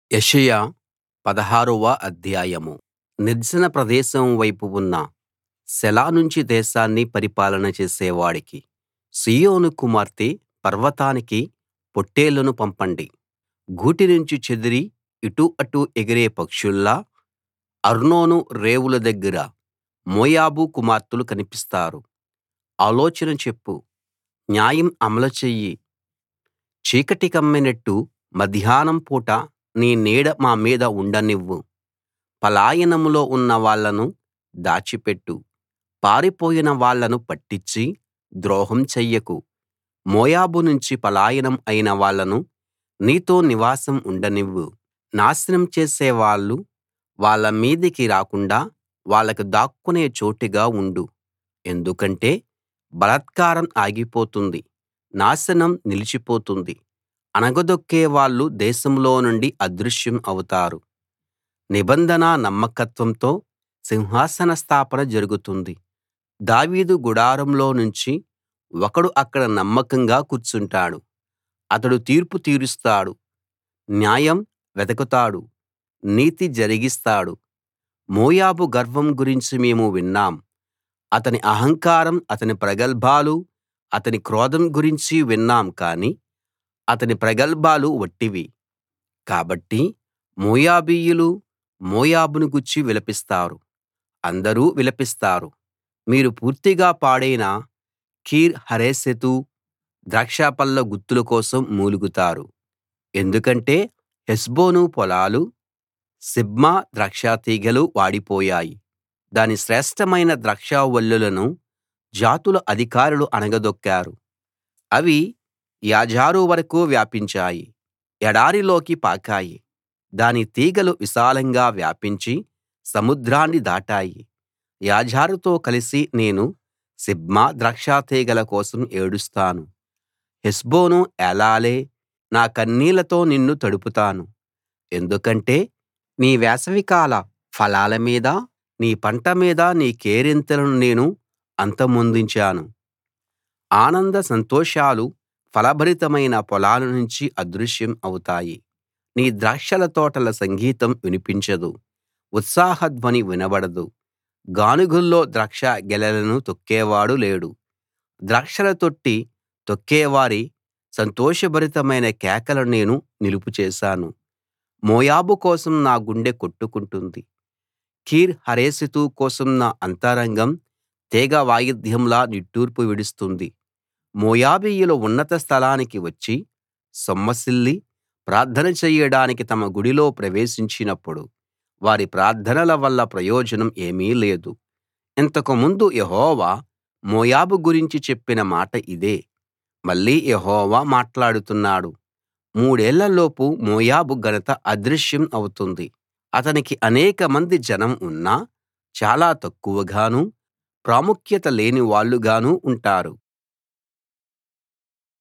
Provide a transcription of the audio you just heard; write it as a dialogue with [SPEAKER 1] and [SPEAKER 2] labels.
[SPEAKER 1] యెషయా పదహారవ అధ్యాయం నిర్జన ప్రదేశం వైపు ఉన్న సెల నుంచి దేశాన్ని పరిపాలన చేసేవాడికి సీయోను కుమార్తె పర్వతానికి పొట్టేళ్లను పంపండి గూటి నుంచి చెదిరి ఇటు అటు ఎగిరే పక్షుల్లా అర్నోను రేవుల దగ్గర మోయాబు కుమార్తెలు కనిపిస్తారు ఆలోచన చెప్పు న్యాయం అమలు చెయ్యి చీకటి కమ్మినట్టు మధ్యాహ్నం పూట నీ నీడ మా మీద ఉండనివ్వు పలాయనంలో ఉన్న వాళ్ళను దాచిపెట్టు పారిపోయిన వాళ్ళను పట్టించి ద్రోహం చెయ్యకు మోయాబు నుంచి పలాయనం అయిన వాళ్ళను నీతో నివాసం ఉండనివ్వు నాశనం చేసేవాళ్ళు వాళ్ళ మీదికి రాకుండా వాళ్ళకి దాక్కునే చోటుగా ఉండు ఎందుకంటే బలాత్కారం ఆగిపోతుంది నాశనం నిలిచిపోతుంది అణగదొక్కే వాళ్ళు దేశంలో నుండి అదృశ్యం అవుతారు నిబంధన నమ్మకత్వంతో సింహాసన స్థాపన జరుగుతుంది దావీదు గుడారంలో నుంచి ఒకడు అక్కడ నమ్మకంగా కూర్చుంటాడు అతడు తీర్పు తీరుస్తాడు న్యాయం వెదకుతాడు నీతి జరిగిస్తాడు మోయాబు గర్వం గురించి మేము విన్నాం అతని అహంకారం అతని ప్రగల్భాలు అతని క్రోధం గురించి విన్నాం కానీ అతని ప్రగల్భాలు వట్టివి కాబట్టి మోయాబీయులు మోయాబును గూర్చి విలపిస్తారు అందరూ విలపిస్తారు మీరు పూర్తిగా పాడైన కీర్ హరెసెతు ద్రాక్షపళ్ళ గుత్తుల కోసం మూలుగుతారు ఎందుకంటే హెష్బోను పొలాలు సిబ్మా ద్రాక్షతీగెలు వాడిపోయాయి దాని శ్రేష్ఠమైన ద్రాక్షావల్లులను జాతుల అధికారులు అణగదొక్కారు అవి యాజారు వరకూ వ్యాపించాయి ఎడారిలోకి పాకాయి దాని తీగెలు విశాలంగా వ్యాపించి సముద్రాన్ని దాటాయి యాజారుతో కలిసి నేను సిబ్మా ద్రాక్షతీగెల కోసం ఏడుస్తాను హెష్బోను ఏలాలే నా కన్నీళ్లతో నిన్ను తడుపుతాను ఎందుకంటే నీ వేసవికాల ఫలాల మీద నీ పంట మీద నీ కేరింతలను నేను అంతమొందించాను ఆనంద సంతోషాలు ఫలభరితమైన పొలాల నుంచి అదృశ్యం అవుతాయి నీ ద్రాక్షల తోటల సంగీతం వినిపించదు ఉత్సాహ ధ్వని వినబడదు గానుగుల్లో ద్రాక్ష గెలలను తొక్కేవాడు లేడు ద్రాక్షల తొట్టి తొక్కేవారి సంతోషభరితమైన కేకలు నేను నిలుపు చేశాను మోయాబు కోసం నా గుండె కొట్టుకుంటుంది కీర్ హరెసెతు కోసం నా అంతరంగం తీగ వాయిద్యంలా నిట్టూర్పు విడుస్తుంది మోయాబీయులు ఉన్నత స్థలానికి వచ్చి సొమ్మసిల్లి ప్రార్థన చెయ్యడానికి తమ గుడిలో ప్రవేశించినప్పుడు వారి ప్రార్థనల వల్ల ప్రయోజనం ఏమీ లేదు ఇంతకు ముందు యెహోవా మోయాబు గురించి చెప్పిన మాట ఇదే మళ్ళీ యెహోవా మాట్లాడుతున్నాడు మూడేళ్లలోపు మోయాబు ఘనత అదృశ్యం అవుతుంది అతనికి అనేకమంది జనం ఉన్నా చాలా తక్కువగానూ ప్రాముఖ్యత లేని వాళ్ళుగానూ ఉంటారు